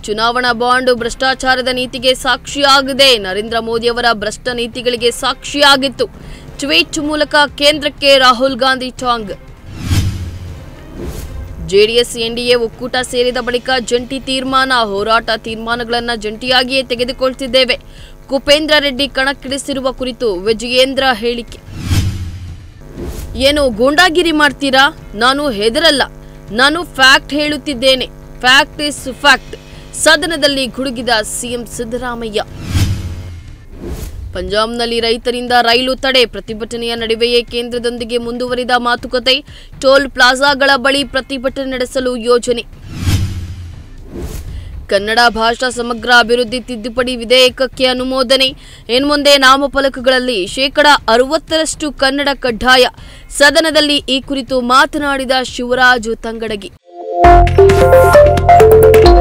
ಚುನಾವಣಾ ಬಾಂಡ್ ಭ್ರಷ್ಟಾಚಾರದ ನೀತಿಗೆ ಸಾಕ್ಷಿಯಾಗಿದೆ ನರೇಂದ್ರ ಮೋದಿಯವರ ಭ್ರಷ್ಟ ನೀತಿಗಳಿಗೆ ಸಾಕ್ಷಿಯಾಗಿತ್ತು ಟ್ವೀಟ್ ಮೂಲಕ ಕೇಂದ್ರಕ್ಕೆ ರಾಹುಲ್ ಗಾಂಧಿ ಟಾಂಗ್ ಜೆಡಿಎಸ್ ಎನ್ಡಿಎ ಒಕ್ಕೂಟ ಸೇರಿದ ಬಳಿಕ ಜಂಟಿ ತೀರ್ಮಾನ ಹೋರಾಟ ತೀರ್ಮಾನಗಳನ್ನು ಜಂಟಿಯಾಗಿಯೇ ತೆಗೆದುಕೊಳ್ತಿದ್ದೇವೆ ಕುಪೇಂದ್ರ ರೆಡ್ಡಿ ಕಣಕ್ಕಿಳಿಸಿರುವ ಕುರಿತು ವಿಜಯೇಂದ್ರ ಹೇಳಿಕೆ ಏನು ಗೂಂಡಾಗಿರಿ ಮಾಡ್ತೀರಾ ನಾನು ಹೆದರಲ್ಲ ನಾನು ಫ್ಯಾಕ್ಟ್ ಹೇಳುತ್ತಿದ್ದೇನೆ ಫ್ಯಾಕ್ಟ್ ಇಸ್ ಫ್ಯಾಕ್ಟ್ ಸದನದಲ್ಲಿ ಗುಡುಗಿದ ಸಿಎಂ ಸಿದ್ದರಾಮಯ್ಯ ಪಂಜಾಬ್ನಲ್ಲಿ ರೈತರಿಂದ ರೈಲು ತಡೆ ಪ್ರತಿಭಟನೆಯ ನಡುವೆಯೇ ಕೇಂದ್ರದೊಂದಿಗೆ ಮುಂದುವರಿದ ಮಾತುಕತೆ ಟೋಲ್ ಪ್ಲಾಜಾಗಳ ಬಳಿ ಪ್ರತಿಭಟನೆ ನಡೆಸಲು ಯೋಜನೆ ಕನ್ನಡ ಭಾಷಾ ಸಮಗ್ರ ಅಭಿವೃದ್ಧಿ ತಿದ್ದುಪಡಿ ವಿಧೇಯಕಕ್ಕೆ ಅನುಮೋದನೆ ಇನ್ಮುಂದೆ ನಾಮಫಲಕಗಳಲ್ಲಿ ಶೇಕಡ ಅರವತ್ತರಷ್ಟು ಕನ್ನಡ ಕಡ್ಡಾಯ ಸದನದಲ್ಲಿ ಈ ಕುರಿತು ಮಾತನಾಡಿದ ಶಿವರಾಜು ತಂಗಡಗಿ